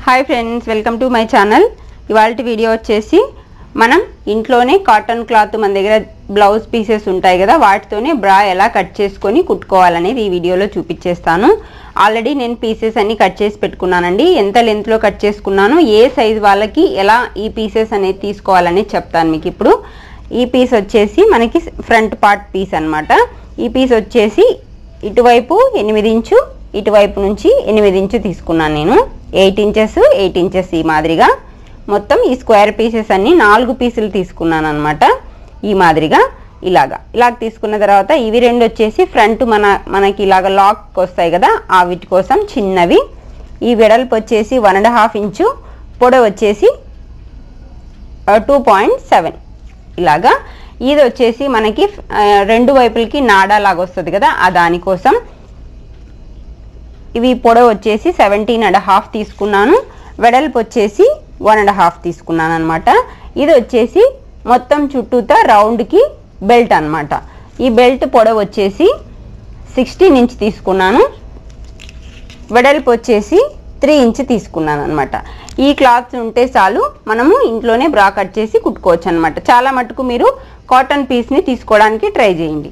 hi friends welcome to my channel ఇవాళ video వచ్చేసి మనం ఇంట్లోనే కాటన్ క్లాత్ మన దగ్గర బ్లౌజ్ పీసెస్ ఉంటాయి కదా వాటితోనే బ్రా ఎలా కట్ చేసుకొని కుట్టుకోవాలనేది ఈ వీడియోలో చూపించేస్తాను ఆల్రెడీ నేను పీసెస్ అన్ని కట్ చేసి పెట్టుకున్నానండి ఎంత లెంత్లో కట్ చేసుకున్నాను ఏ సైజ్ వాళ్ళకి ఎలా ఈ పీసెస్ అనేది తీసుకోవాలనేది చెప్తాను మీకు ఇప్పుడు ఈ పీస్ వచ్చేసి మనకి ఫ్రంట్ పార్ట్ పీస్ అన్నమాట ఈ పీస్ వచ్చేసి ఇటువైపు ఎనిమిది ఇంచు ఇటువైపు నుంచి ఎనిమిది ఇంచు తీసుకున్నాను నేను ఎయిట్ ఇంచెస్ ఎయిట్ ఇంచెస్ ఈ మాదిరిగా మొత్తం ఈ స్క్వేర్ పీసెస్ అన్ని నాలుగు పీసులు తీసుకున్నాను అనమాట ఈ మాదిరిగా ఇలాగా ఇలాగ తీసుకున్న తర్వాత ఇవి రెండు వచ్చేసి ఫ్రంట్ మన మనకి ఇలాగ లాక్ వస్తాయి కదా ఆ వీటి కోసం చిన్నవి ఈ వెడల్పు వచ్చేసి వన్ అండ్ హాఫ్ ఇంచు పొడవు వచ్చేసి టూ పాయింట్ సెవెన్ ఇలాగా ఇది వచ్చేసి మనకి ఆ, రెండు వైపులకి నాడా లాగా వస్తుంది కదా ఆ దానికోసం ఇవి పొడవు వచ్చేసి సెవెంటీన్ అండ్ హాఫ్ తీసుకున్నాను వెడల్పు వచ్చేసి వన్ అండ్ హాఫ్ తీసుకున్నాను అనమాట ఇది వచ్చేసి మొత్తం చుట్టూతా రౌండ్కి బెల్ట్ అన్నమాట ఈ బెల్ట్ పొడవు వచ్చేసి సిక్స్టీన్ ఇంచ్ తీసుకున్నాను వెడల్పు వచ్చేసి త్రీ ఇంచ్ తీసుకున్నాను అనమాట ఈ క్లాత్ ఉంటే చాలు మనము ఇంట్లోనే బ్రా కట్ చేసి కుట్టుకోవచ్చు అనమాట చాలా మటుకు మీరు కాటన్ పీస్ని తీసుకోవడానికి ట్రై చేయండి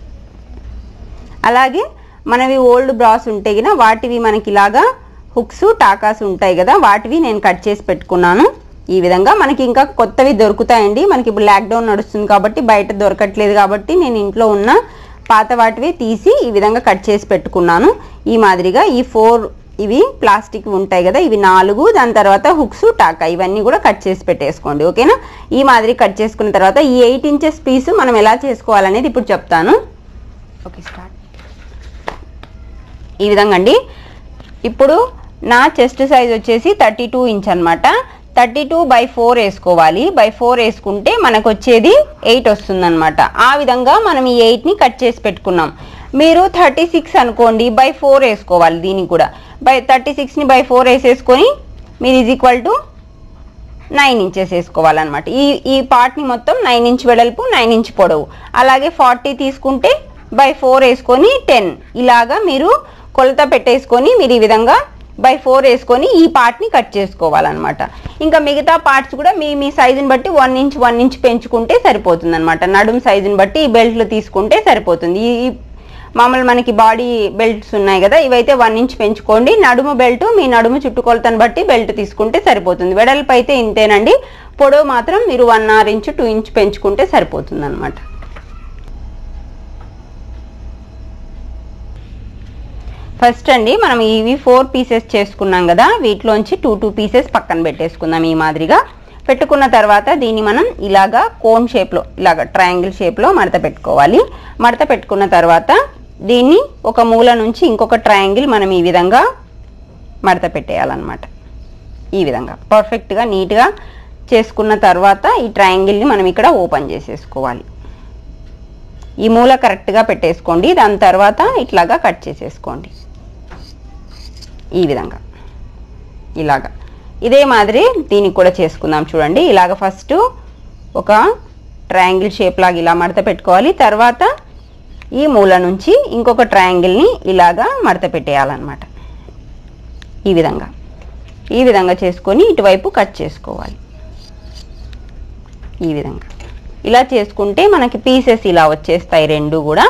అలాగే మనవి ఓల్డ్ బ్రాస్ ఉంటే గిన వాటివి మనకి ఇలాగా హుక్స్ టాకాస్ ఉంటాయి కదా వాటివి నేను కట్ చేసి పెట్టుకున్నాను ఈ విధంగా మనకి ఇంకా కొత్తవి దొరుకుతాయండి మనకి ఇప్పుడు లాక్డౌన్ నడుస్తుంది కాబట్టి బయట దొరకట్లేదు కాబట్టి నేను ఇంట్లో ఉన్న పాత వాటివి తీసి ఈ విధంగా కట్ చేసి పెట్టుకున్నాను ఈ మాదిరిగా ఈ ఫోర్ ఇవి ప్లాస్టిక్ ఉంటాయి కదా ఇవి నాలుగు దాని తర్వాత హుక్స్ టాకా ఇవన్నీ కూడా కట్ చేసి పెట్టేసుకోండి ఓకేనా ఈ మాదిరి కట్ చేసుకున్న తర్వాత ఈ ఎయిట్ ఇంచెస్ పీసు మనం ఎలా చేసుకోవాలనేది ఇప్పుడు చెప్తాను ఓకే స్టార్ట్ ఈ విధంగా అండి ఇప్పుడు నా చెస్ట్ సైజ్ వచ్చేసి థర్టీ టూ ఇంచ్ అనమాట థర్టీ టూ బై ఫోర్ వేసుకోవాలి బై ఫోర్ వేసుకుంటే మనకు వచ్చేది ఎయిట్ వస్తుందన్నమాట ఆ విధంగా మనం ఈ ఎయిట్ని కట్ చేసి పెట్టుకున్నాం మీరు థర్టీ సిక్స్ అనుకోండి బై ఫోర్ వేసుకోవాలి దీనికి కూడా బై థర్టీ సిక్స్ని బై ఫోర్ వేసేసుకొని మీరు is equal to nine inches వేసుకోవాలన్నమాట ఈ ఈ పార్ట్ని మొత్తం నైన్ ఇంచ్ వెడల్పు నైన్ ఇంచ్ పొడవు అలాగే ఫార్టీ తీసుకుంటే బై ఫోర్ వేసుకొని టెన్ ఇలాగా మీరు కొలత పెట్టేసుకొని మీరు ఈ విధంగా బై ఫోర్ వేసుకొని ఈ పార్ట్ని కట్ చేసుకోవాలన్నమాట ఇంకా మిగతా పార్ట్స్ కూడా మీ మీ సైజుని బట్టి వన్ ఇంచ్ వన్ ఇంచ్ పెంచుకుంటే సరిపోతుంది అనమాట నడుం సైజుని బట్టి ఈ బెల్ట్లు తీసుకుంటే సరిపోతుంది ఈ ఈ మామూలు మనకి బాడీ బెల్ట్స్ ఉన్నాయి కదా ఇవైతే వన్ ఇంచ్ పెంచుకోండి నడుము బెల్ట్ మీ నడుము చుట్టుకొలతను బట్టి బెల్ట్ తీసుకుంటే సరిపోతుంది వెడల్పు అయితే ఇంతేనండి పొడవు మాత్రం మీరు one or inch two inch పెంచుకుంటే సరిపోతుంది అనమాట ఫస్ట్ అండి మనం ఇవి ఫోర్ పీసెస్ చేసుకున్నాం కదా వీటిలోంచి టూ టూ పీసెస్ పక్కన పెట్టేసుకుందాం ఈ మాదిరిగా పెట్టుకున్న తర్వాత దీన్ని మనం ఇలాగా కోన్ షేప్లో ఇలాగా ట్రయాంగిల్ షేప్లో మడత పెట్టుకోవాలి మడత పెట్టుకున్న తర్వాత దీన్ని ఒక మూల నుంచి ఇంకొక ట్రయాంగిల్ మనం ఈ విధంగా మడత పెట్టేయాలన్నమాట ఈ విధంగా పర్ఫెక్ట్గా నీట్గా చేసుకున్న తర్వాత ఈ ట్రయాంగిల్ని మనం ఇక్కడ ఓపెన్ చేసేసుకోవాలి ఈ మూల కరెక్ట్గా పెట్టేసుకోండి దాని తర్వాత ఇట్లాగా కట్ చేసేసుకోండి ఈ విధంగా ఇలాగా ఇదే మాదిరి దీనికి కూడా చేసుకుందాం చూడండి ఇలాగ ఫస్ట్ ఒక ట్రయాంగిల్ షేప్ లాగా ఇలా మడత పెట్టుకోవాలి తర్వాత ఈ మూల నుంచి ఇంకొక ట్రయాంగిల్ని ఇలాగా మడత పెట్టేయాలన్నమాట ఈ విధంగా ఈ విధంగా చేసుకొని ఇటువైపు కట్ చేసుకోవాలి ఈ విధంగా ఇలా చేసుకుంటే మనకి పీసెస్ ఇలా వచ్చేస్తాయి రెండు కూడా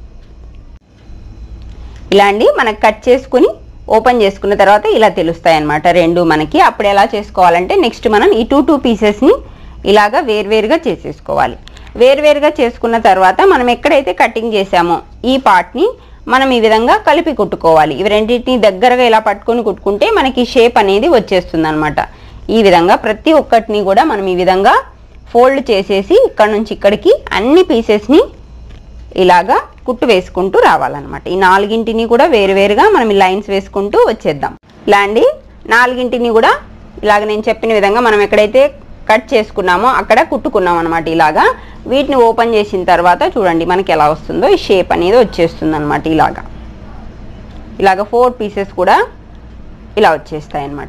ఇలా అండి మనకు కట్ చేసుకుని ఓపెన్ చేసుకున్న తర్వాత ఇలా తెలుస్తాయి అన్నమాట రెండు మనకి అప్పుడు ఎలా చేసుకోవాలంటే నెక్స్ట్ మనం ఈ టూ టూ పీసెస్ని ఇలాగా వేర్వేరుగా చేసేసుకోవాలి వేర్వేరుగా చేసుకున్న తర్వాత మనం ఎక్కడైతే కటింగ్ చేసామో ఈ పార్ట్ని మనం ఈ విధంగా కలిపి కుట్టుకోవాలి ఇవి రెండింటిని దగ్గరగా ఇలా పట్టుకొని కుట్టుకుంటే మనకి షేప్ అనేది వచ్చేస్తుంది అనమాట ఈ విధంగా ప్రతి ఒక్కటిని కూడా మనం ఈ విధంగా ఫోల్డ్ చేసేసి ఇక్కడ నుంచి ఇక్కడికి అన్ని పీసెస్ని ఇలాగా కుట్టు వేసుకుంటూ రావాలన్నమాట ఈ నాలుగింటిని కూడా వేరువేరుగా మనం ఈ లైన్స్ వేసుకుంటూ వచ్చేద్దాం ఇలా అండి నాలుగింటిని కూడా ఇలాగ నేను చెప్పిన విధంగా మనం ఎక్కడైతే కట్ చేసుకున్నామో అక్కడ కుట్టుకున్నాం అనమాట ఇలాగా వీటిని ఓపెన్ చేసిన తర్వాత చూడండి మనకి ఎలా వస్తుందో ఈ షేప్ అనేది వచ్చేస్తుంది అనమాట ఇలాగా ఇలాగ ఫోర్ పీసెస్ కూడా ఇలా వచ్చేస్తాయి అన్నమాట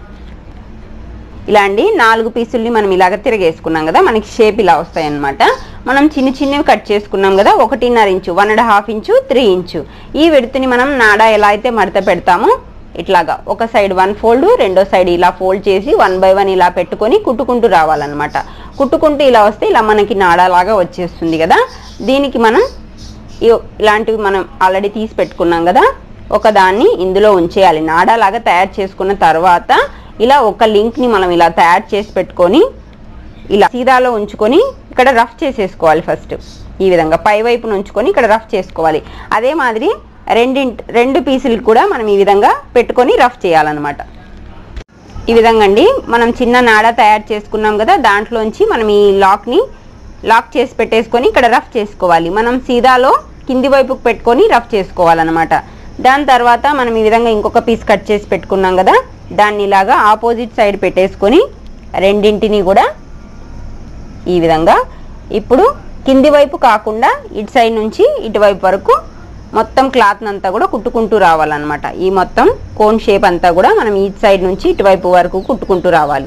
ఇలా అండి నాలుగు పీసుల్ని మనం ఇలాగ తిరగేసుకున్నాం కదా మనకి షేప్ ఇలా వస్తాయి అన్నమాట మనం చిన్న చిన్నవి కట్ చేసుకున్నాం కదా ఒకటిన్నర inch one and half inch three inch ఈ విడుతుని మనం నాడా ఎలా అయితే మడత పెడతామో ఇట్లాగా ఒక సైడ్ వన్ ఫోల్డ్ రెండో సైడ్ ఇలా ఫోల్డ్ చేసి వన్ బై వన్ ఇలా పెట్టుకొని కుట్టుకుంటూ రావాలన్నమాట కుట్టుకుంటూ ఇలా వస్తే ఇలా మనకి నాడాలాగా వచ్చేస్తుంది కదా దీనికి మనం ఇ- ఇలాంటివి మనం ఆల్రెడీ తీసి పెట్టుకున్నాం కదా ఒక దాన్ని ఇందులో ఉంచేయాలి నాడాలాగా తయారు చేసుకున్న తర్వాత ఇలా ఒక లింక్ని మనం ఇలా తయారు చేసి పెట్టుకొని ఇలా సీదాలో ఉంచుకొని ఇక్కడ రఫ్ చేసేసుకోవాలి ఫస్ట్ ఈ విధంగా పై వైపున ఉంచుకొని ఇక్కడ రఫ్ చేసుకోవాలి అదే మాదిరి రెండింటి రెండు పీసులు కూడా మనం ఈ విధంగా పెట్టుకొని రఫ్ చేయాలన్నమాట ఈ విధంగా అండి మనం చిన్న నాడ తయారు చేసుకున్నాం కదా దాంట్లోంచి మనం ఈ లాక్ని లాక్ చేసి పెట్టేసుకొని ఇక్కడ రఫ్ చేసుకోవాలి మనం సీదాలో కింది వైపుకు పెట్టుకొని రఫ్ చేసుకోవాలన్నమాట దాని తర్వాత మనం ఈ విధంగా ఇంకొక పీస్ కట్ చేసి పెట్టుకున్నాం కదా దాన్ని ఇలాగా ఆపోజిట్ సైడ్ పెట్టేసుకొని రెండింటిని కూడా ఈ విధంగా ఇప్పుడు కింది వైపు కాకుండా ఇటు సైడ్ నుంచి ఇటువైపు వరకు మొత్తం క్లాత్ అంతా కూడా కుట్టుకుంటూ రావాలన్నమాట ఈ మొత్తం కోన్ షేప్ అంతా కూడా మనం ఈ సైడ్ నుంచి ఇటువైపు వరకు కుట్టుకుంటూ రావాలి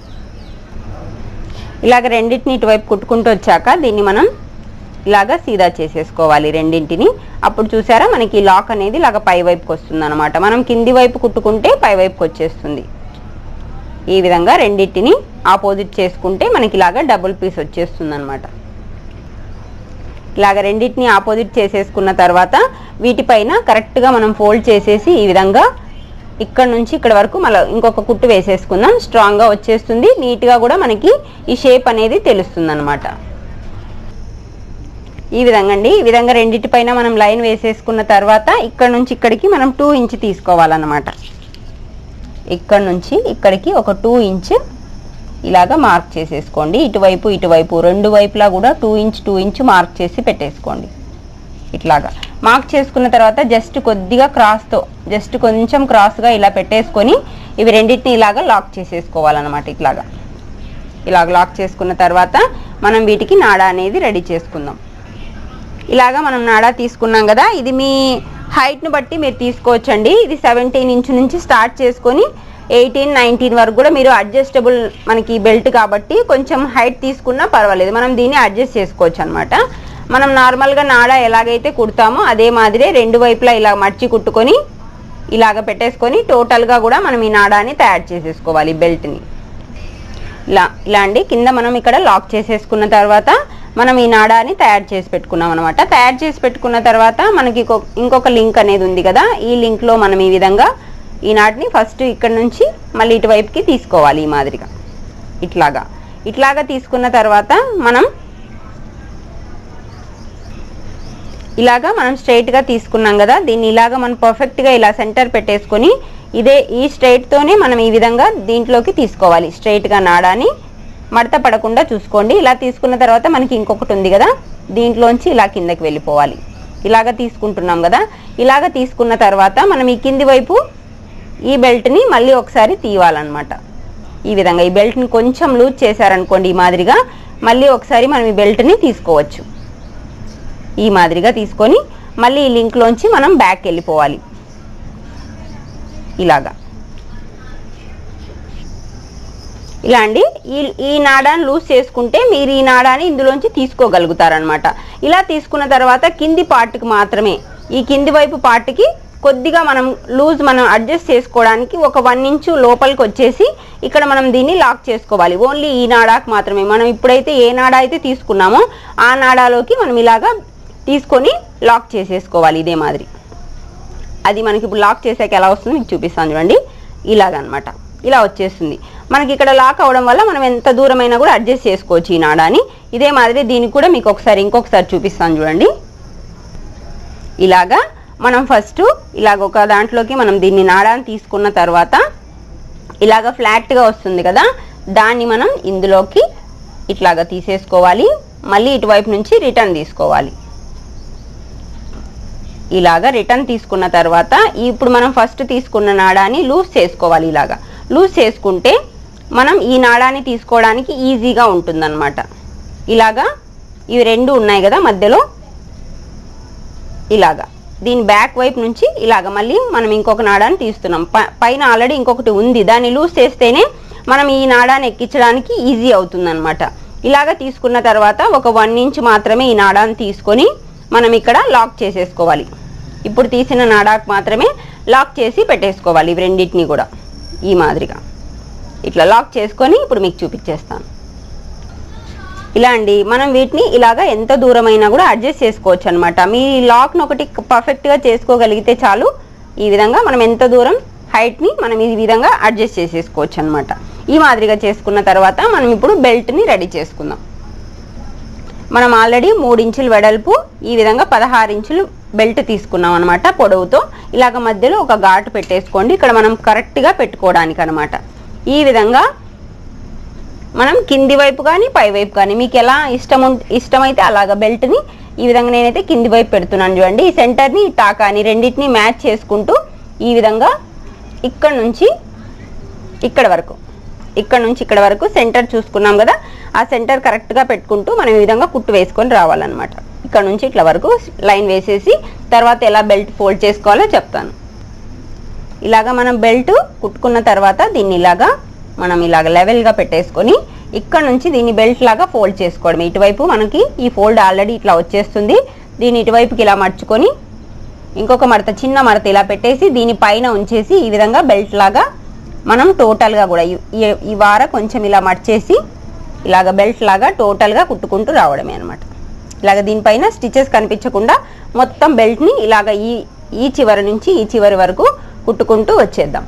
ఇలాగ రెండింటిని ఇటువైపు కుట్టుకుంటూ వచ్చాక దీన్ని మనం ఇలాగ సీదా చేసేసుకోవాలి రెండింటిని అప్పుడు చూసారా మనకి ఈ లాక్ అనేది ఇలాగ పై వైపుకి వస్తుంది అనమాట మనం కింది వైపు కుట్టుకుంటే పై వైపుకి వచ్చేస్తుంది ఈ విధంగా రెండింటిని ఆపోజిట్ చేసుకుంటే మనకి ఇలాగ డబుల్ పీస్ వచ్చేస్తుంది అనమాట ఇలాగ రెండింటిని ఆపోజిట్ చేసేసుకున్న తర్వాత వీటిపైన కరెక్ట్గా మనం ఫోల్డ్ చేసేసి ఈ విధంగా ఇక్కడ నుంచి ఇక్కడ వరకు మళ్ళీ ఇంకొక కుట్టు వేసేసుకుందాం స్ట్రాంగ్గా వచ్చేస్తుంది నీట్గా కూడా మనకి ఈ షేప్ అనేది తెలుస్తుంది అనమాట ఈ విధంగా అండి ఈ విధంగా రెండింటిపైన మనం లైన్ వేసేసుకున్న తర్వాత ఇక్కడ నుంచి ఇక్కడికి మనం టూ ఇంచ్ తీసుకోవాలన్నమాట ఇక్కడ నుంచి ఇక్కడికి ఒక టూ ఇంచ్ ఇలాగా మార్క్ చేసేసుకోండి ఇటువైపు ఇటువైపు రెండు వైపులా కూడా two inch two inch mark చేసి పెట్టేసుకోండి ఇట్లాగా మార్క్ చేసుకున్న తర్వాత జస్ట్ కొద్దిగా క్రాస్తో జస్ట్ కొంచెం క్రాస్గా ఇలా పెట్టేసుకొని ఇవి రెండింటిని ఇలాగా లాక్ చేసేసుకోవాలన్నమాట ఇట్లాగా ఇలాగ లాక్ చేసుకున్న తర్వాత మనం వీటికి నాడా అనేది రెడీ చేసుకుందాం ఇలాగా మనం నాడా తీసుకున్నాం కదా ఇది మీ హైట్ను బట్టి మీరు తీసుకోవచ్చండి ఇది సెవెంటీన్ ఇంచ్ నుంచి స్టార్ట్ చేసుకొని ఎయిటీన్ నైన్టీన్ వరకు కూడా మీరు అడ్జస్టబుల్ మనకి బెల్ట్ కాబట్టి కొంచెం హైట్ తీసుకున్నా పర్వాలేదు మనం దీన్ని అడ్జస్ట్ చేసుకోవచ్చు అనమాట మనం నార్మల్గా నాడా ఎలాగైతే కుడతామో అదే మాదిరే రెండు వైపులా ఇలా మర్చి కుట్టుకొని ఇలాగ పెట్టేసుకొని టోటల్గా కూడా మనం ఈ నాడాని తయారు చేసేసుకోవాలి బెల్ట్ని ఇలా ఇలా అండి కింద మనం ఇక్కడ లాక్ చేసేసుకున్న తర్వాత మనం ఈ నాడాని తయారు చేసి పెట్టుకున్నాం అనమాట తయారు చేసి పెట్టుకున్న తర్వాత మనకి ఇంకొక- ఇంకొక లింక్ అనేది ఉంది కదా ఈ లింక్లో మనం ఈ విధంగా ఈ నాటిని ఫస్ట్ ఇక్కడ నుంచి మళ్ళీ ఇటువైపుకి తీసుకోవాలి ఈ మాదిరిగా ఇట్లాగా ఇట్లాగా తీసుకున్న తర్వాత మనం ఇలాగా మనం స్ట్రైట్గా తీసుకున్నాం కదా దీన్ని ఇలాగా మనం పర్ఫెక్ట్గా ఇలా సెంటర్ పెట్టేసుకొని ఇదే ఈ స్ట్రైట్తోనే మనం ఈ విధంగా దీంట్లోకి తీసుకోవాలి స్ట్రైట్గా నాడాని మడత పడకుండా చూసుకోండి ఇలా తీసుకున్న తర్వాత మనకి ఇంకొకటి ఉంది కదా దీంట్లోంచి ఇలా కిందకి వెళ్ళిపోవాలి ఇలాగ తీసుకుంటున్నాం కదా ఇలాగ తీసుకున్న తర్వాత మనం ఈ కింది వైపు ఈ బెల్ట్ని మళ్ళీ ఒకసారి తీయాలన్నమాట ఈ విధంగా ఈ బెల్ట్ని కొంచెం లూజ్ చేశారనుకోండి ఈ మాదిరిగా మళ్ళీ ఒకసారి మనం ఈ బెల్ట్ని తీసుకోవచ్చు ఈ మాదిరిగా తీసుకొని మళ్ళీ ఈ లింక్లోంచి మనం బ్యాక్ వెళ్ళిపోవాలి ఇలాగా ఇలా అండి ఈ ఈ నాడాన్ని లూజ్ చేసుకుంటే మీరు ఈ నాడాన్ని ఇందులోంచి తీసుకోగలుగుతారనమాట ఇలా తీసుకున్న తర్వాత కింది పార్ట్కి మాత్రమే ఈ కింది వైపు పార్ట్కి కొద్దిగా మనం లూజ్ మనం అడ్జస్ట్ చేసుకోవడానికి ఒక వన్ ఇంచు లోపలికి వచ్చేసి ఇక్కడ మనం దీన్ని లాక్ చేసుకోవాలి ఓన్లీ ఈ నాడాకు మాత్రమే మనం ఇప్పుడైతే ఏ నాడా అయితే తీసుకున్నామో ఆ నాడాలోకి మనం ఇలాగా తీసుకొని లాక్ చేసేసుకోవాలి ఇదే మాదిరి అది మనకి ఇప్పుడు లాక్ చేసాక ఎలా వస్తుందో మీకు చూపిస్తాను చూడండి ఇలాగనమాట ఇలా వచ్చేస్తుంది మనకి ఇక్కడ లాక్ అవ్వడం వల్ల మనం ఎంత దూరమైనా కూడా అడ్జస్ట్ చేసుకోవచ్చు ఈ నాడాని ఇదే మాదిరి దీనికి కూడా మీకు ఒకసారి ఇంకొకసారి చూపిస్తాను చూడండి ఇలాగా మనం ఫస్ట్ ఇలాగ ఒక దాంట్లోకి మనం దీన్ని నాడాన్ని తీసుకున్న తర్వాత ఇలాగ ఫ్లాట్గా వస్తుంది కదా దాన్ని మనం ఇందులోకి ఇట్లాగా తీసేసుకోవాలి మళ్ళీ ఇటువైపు నుంచి రిటర్న్ తీసుకోవాలి ఇలాగా రిటర్న్ తీసుకున్న తర్వాత ఇప్పుడు మనం ఫస్ట్ తీసుకున్న నాడాన్ని లూజ్ చేసుకోవాలి ఇలాగా లూజ్ చేసుకుంటే మనం ఈ నాడాన్ని తీసుకోవడానికి ఈజీగా ఉంటుందన్నమాట ఇలాగా ఇవి రెండు ఉన్నాయి కదా మధ్యలో ఇలాగా దీని బ్యాక్ వైపు నుంచి ఇలాగ మళ్ళీ మనం ఇంకొక నాడాన్ని తీస్తున్నాం ప- పైన ఆల్రెడీ ఇంకొకటి ఉంది దాన్ని లూజ్ చేస్తేనే మనం ఈ నాడాన్ని ఎక్కించడానికి ఈజీ అవుతుందన్నమాట ఇలాగ తీసుకున్న తర్వాత ఒక వన్ ఇంచ్ మాత్రమే ఈ నాడాన్ని తీసుకొని మనం ఇక్కడ లాక్ చేసేసుకోవాలి ఇప్పుడు తీసిన నాడాకు మాత్రమే లాక్ చేసి పెట్టేసుకోవాలి ఇవి రెండింటిని కూడా ఈ మాదిరిగా ఇట్లా లాక్ చేసుకొని ఇప్పుడు మీకు చూపించేస్తాను ఇలా అండి మనం వీటిని ఇలాగా ఎంత దూరమైనా కూడా అడ్జస్ట్ చేసుకోవచ్చు అనమాట మీ లాక్ను ఒకటి పర్ఫెక్ట్గా చేసుకోగలిగితే చాలు ఈ విధంగా మనం ఎంత దూరం హైట్ని మనం ఈ విధంగా అడ్జస్ట్ చేసేసుకోవచ్చు అనమాట ఈ మాదిరిగా చేసుకున్న తర్వాత మనం ఇప్పుడు బెల్ట్ని రెడీ చేసుకుందాం మనం ఆల్రెడీ మూడు ఇంచుల వెడల్పు ఈ విధంగా పదహారు ఇంచులు బెల్ట్ తీసుకున్నాం అనమాట పొడవుతో ఇలాగ మధ్యలో ఒక ఘాటు పెట్టేసుకోండి ఇక్కడ మనం కరెక్ట్గా పెట్టుకోవడానికి అనమాట ఈ విధంగా మనం కింది వైపు కానీ పై వైపు కానీ మీకు ఎలా ఇష్టం ఉం- ఇష్టమైతే అలాగ బెల్ట్ని ఈ విధంగా నేనైతే కింది వైపు పెడుతున్నాను చూడండి ఈ సెంటర్ని ఈ టాకాని రెండింటిని మ్యాచ్ చేసుకుంటూ ఈ విధంగా ఇక్కడ నుంచి ఇక్కడ వరకు ఇక్కడ నుంచి ఇక్కడ వరకు సెంటర్ చూసుకున్నాం కదా ఆ సెంటర్ కరెక్ట్గా పెట్టుకుంటూ మనం ఈ విధంగా కుట్టు వేసుకొని రావాలన్నమాట ఇక్కడ నుంచి ఇట్లా వరకు లైన్ వేసేసి తర్వాత ఎలా బెల్ట్ ఫోల్డ్ చేసుకోవాలో చెప్తాను ఇలాగా మనం బెల్ట్ కుట్టుకున్న తర్వాత దీన్ని ఇలాగా మనం ఇలాగ లెవెల్గా పెట్టేసుకొని ఇక్కడ నుంచి దీన్ని బెల్ట్ లాగా ఫోల్డ్ చేసుకోవడం ఇటువైపు మనకి ఈ ఫోల్డ్ ఆల్రెడీ ఇట్లా వచ్చేస్తుంది దీన్ని ఇటువైపుకి ఇలా మర్చుకొని ఇంకొక మడత చిన్న మడత ఇలా పెట్టేసి దీని పైన ఉంచేసి ఈ విధంగా బెల్ట్ లాగా మనం టోటల్గా కూడా ఈ- ఈ- ఈ వార కొంచెం ఇలా మర్చేసి ఇలాగ బెల్ట్ లాగా టోటల్గా కుట్టుకుంటూ రావడమే అనమాట ఇలాగ దీనిపైన స్టిచెస్ కనిపించకుండా మొత్తం బెల్ట్ని ఇలాగ ఈ ఈ చివరి నుంచి ఈ చివరి వరకు కుట్టుకుంటూ వచ్చేద్దాం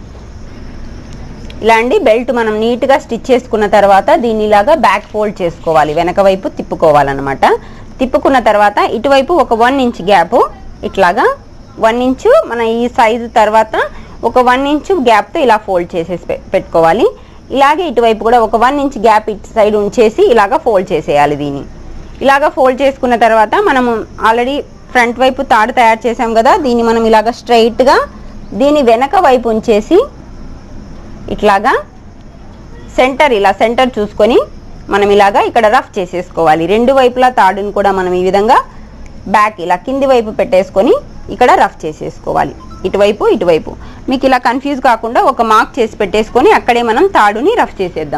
ఇలా అండి బెల్ట్ మనం నీట్గా స్టిచ్ చేసుకున్న తర్వాత దీన్ని ఇలాగా బ్యాక్ ఫోల్డ్ చేసుకోవాలి వెనక వైపు తిప్పుకోవాలన్నమాట తిప్పుకున్న తర్వాత ఇటువైపు ఒక వన్ ఇంచ్ గ్యాప్ ఇట్లాగా వన్ ఇంచు మన ఈ సైజు తర్వాత ఒక వన్ ఇంచు గ్యాప్తో ఇలా ఫోల్డ్ చేసేసి పె- పెట్టుకోవాలి ఇలాగే ఇటువైపు కూడా ఒక వన్ ఇంచ్ గ్యాప్ ఇటు సైడ్ ఉంచేసి ఇలాగా ఫోల్డ్ చేసేయాలి దీన్ని ఇలాగా ఫోల్డ్ చేసుకున్న తర్వాత మనము ఆల్రెడీ ఫ్రంట్ వైపు తాడు తయారు చేసాం కదా దీన్ని మనం ఇలాగ స్ట్రైట్గా దీని వెనక వైపు ఉంచేసి ఇట్లాగా సెంటర్ ఇలా సెంటర్ చూసుకొని మనం ఇలాగా ఇక్కడ రఫ్ చేసేసుకోవాలి రెండు వైపులా తాడుని కూడా మనం ఈ విధంగా బ్యాక్ ఇలా కింది వైపు పెట్టేసుకొని ఇక్కడ రఫ్ చేసేసుకోవాలి ఇటువైపు ఇటువైపు మీకు ఇలా కన్ఫ్యూజ్ కాకుండా ఒక మార్క్ చేసి పెట్టేసుకొని అక్కడే మనం తాడుని రఫ్ చేసేద్దాం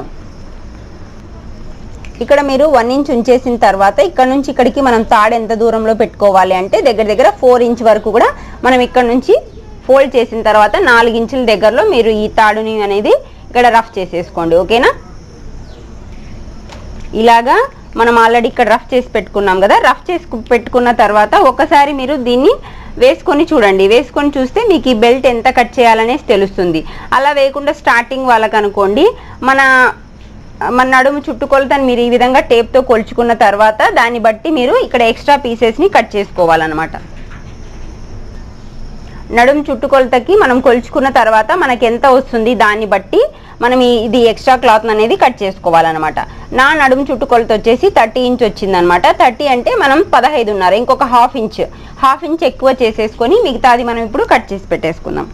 ఇక్కడ మీరు వన్ ఇంచ్ ఉంచేసిన తర్వాత ఇక్కడ నుంచి ఇక్కడికి మనం తాడు ఎంత దూరంలో పెట్టుకోవాలి అంటే దగ్గర దగ్గర ఫోర్ ఇంచ్ వరకు కూడా మనం ఇక్కడ నుంచి ఫోల్డ్ చేసిన తర్వాత నాలుగు ఇంచుల దగ్గరలో మీరు ఈ తాడుని అనేది ఇక్కడ రఫ్ చేసేసుకోండి ఓకేనా ఇలాగా మనం ఆల్రెడీ ఇక్కడ రఫ్ చేసి పెట్టుకున్నాం కదా రఫ్ చేసి పెట్టుకున్న తర్వాత ఒకసారి మీరు దీన్ని వేసుకొని చూడండి వేసుకొని చూస్తే మీకు ఈ బెల్ట్ ఎంత కట్ చేయాలనేసి తెలుస్తుంది అలా వేయకుండా స్టార్టింగ్ వాళ్ళకి అనుకోండి మన మన నడుము చుట్టుకొలతని మీరు ఈ విధంగా టేప్తో కొలుచుకున్న తర్వాత దాన్ని బట్టి మీరు ఇక్కడ ఎక్స్ట్రా పీసెస్ని కట్ చేసుకోవాలన్నమాట నడుము చుట్టుకొలతకి మనం కొలుచుకున్న తర్వాత మనకి ఎంత వస్తుంది దాన్ని బట్టి మనం ఈ- ఇది ఎక్స్ట్రా క్లాత్ అనేది కట్ చేసుకోవాలన్నమాట నా నడుము చుట్టుకొలత వచ్చేసి థర్టీ ఇంచ్ వచ్చిందనమాట థర్టీ అంటే మనం పదహైదున్నర ఇంకొక హాఫ్ ఇంచ్ హాఫ్ ఇంచ్ ఎక్కువ చేసేసుకొని మిగతాది మనం ఇప్పుడు కట్ చేసి పెట్టేసుకుందాం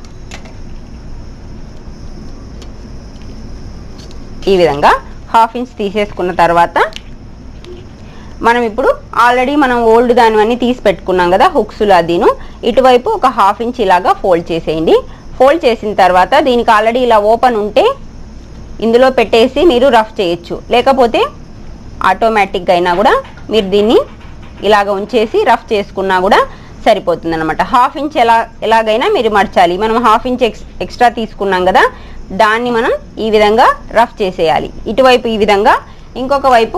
ఈ విధంగా హాఫ్ ఇంచ్ తీసేసుకున్న తర్వాత మనం ఇప్పుడు ఆల్రెడీ మనం ఓల్డ్ దానివన్నీ తీసి పెట్టుకున్నాం కదా హుక్స్లు అదిను ఇటువైపు ఒక హాఫ్ ఇంచ్ ఇలాగా ఫోల్డ్ చేసేయండి ఫోల్డ్ చేసిన తర్వాత దీనికి ఆల్రెడీ ఇలా ఓపెన్ ఉంటే ఇందులో పెట్టేసి మీరు రఫ్ చేయొచ్చు లేకపోతే ఆటోమేటిక్గా అయినా కూడా మీరు దీన్ని ఇలాగ ఉంచేసి రఫ్ చేసుకున్నా కూడా సరిపోతుంది అనమాట హాఫ్ ఇంచ్ ఎలా ఎలాగైనా మీరు మర్చాలి మనం హాఫ్ ఇంచ్ ఎక్స్ ఎక్స్ట్రా తీసుకున్నాం కదా దాన్ని మనం ఈ విధంగా రఫ్ చేసేయాలి ఇటువైపు ఈ విధంగా ఇంకొక వైపు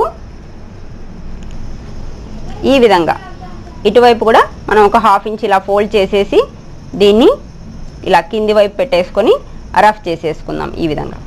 ఈ విధంగా ఇటువైపు కూడా మనం ఒక హాఫ్ ఇంచ్ ఇలా ఫోల్డ్ చేసేసి దీన్ని ఇలా కింది వైపు పెట్టేసుకొని రఫ్ చేసేసుకుందాం ఈ విధంగా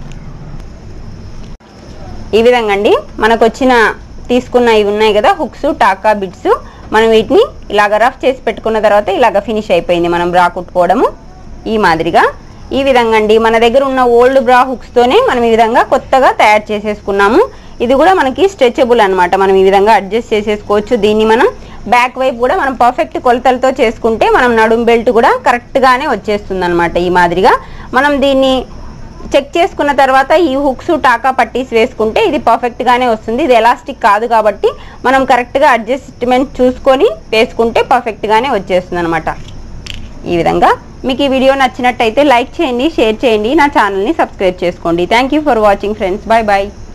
ఈ విధంగా అండి మనకు వచ్చిన తీసుకున్న ఇవి ఉన్నాయి కదా హుక్స్ టాకా బిట్స్ మనం వీటిని ఇలాగ రఫ్ చేసి పెట్టుకున్న తర్వాత ఇలాగ ఫినిష్ అయిపోయింది మనం బ్రా కుట్టుకోవడము ఈ మాదిరిగా ఈ విధంగా అండి మన దగ్గర ఉన్న ఓల్డ్ బ్రా హుక్స్తోనే మనం ఈ విధంగా కొత్తగా తయారు చేసేసుకున్నాము ఇది కూడా మనకి స్ట్రెచబుల్ అన్నమాట మనం ఈ విధంగా అడ్జస్ట్ చేసేసుకోవచ్చు దీన్ని మనం బ్యాక్ వైపు కూడా మనం పర్ఫెక్ట్ కొలతలతో చేసుకుంటే మనం నడుం బెల్ట్ కూడా కరెక్ట్గానే వచ్చేస్తుంది అనమాట ఈ మాదిరిగా మనం దీన్ని చెక్ చేసుకున్న తర్వాత ఈ హుక్స్ టాకా పట్టీస్ వేసుకుంటే ఇది పర్ఫెక్ట్ గానే వస్తుంది ఇది ఎలాస్టిక్ కాదు కాబట్టి మనం కరెక్ట్ గా అడ్జస్ట్మెంట్ చూసుకొని వేసుకుంటే పర్ఫెక్ట్ గానే వచ్చేస్తుంది అనమాట ఈ విధంగా మీకు ఈ వీడియో నచ్చినట్టయితే లైక్ చేయండి షేర్ చేయండి నా ఛానల్ని సబ్స్క్రైబ్ చేసుకోండి thank you for watching friends bye bye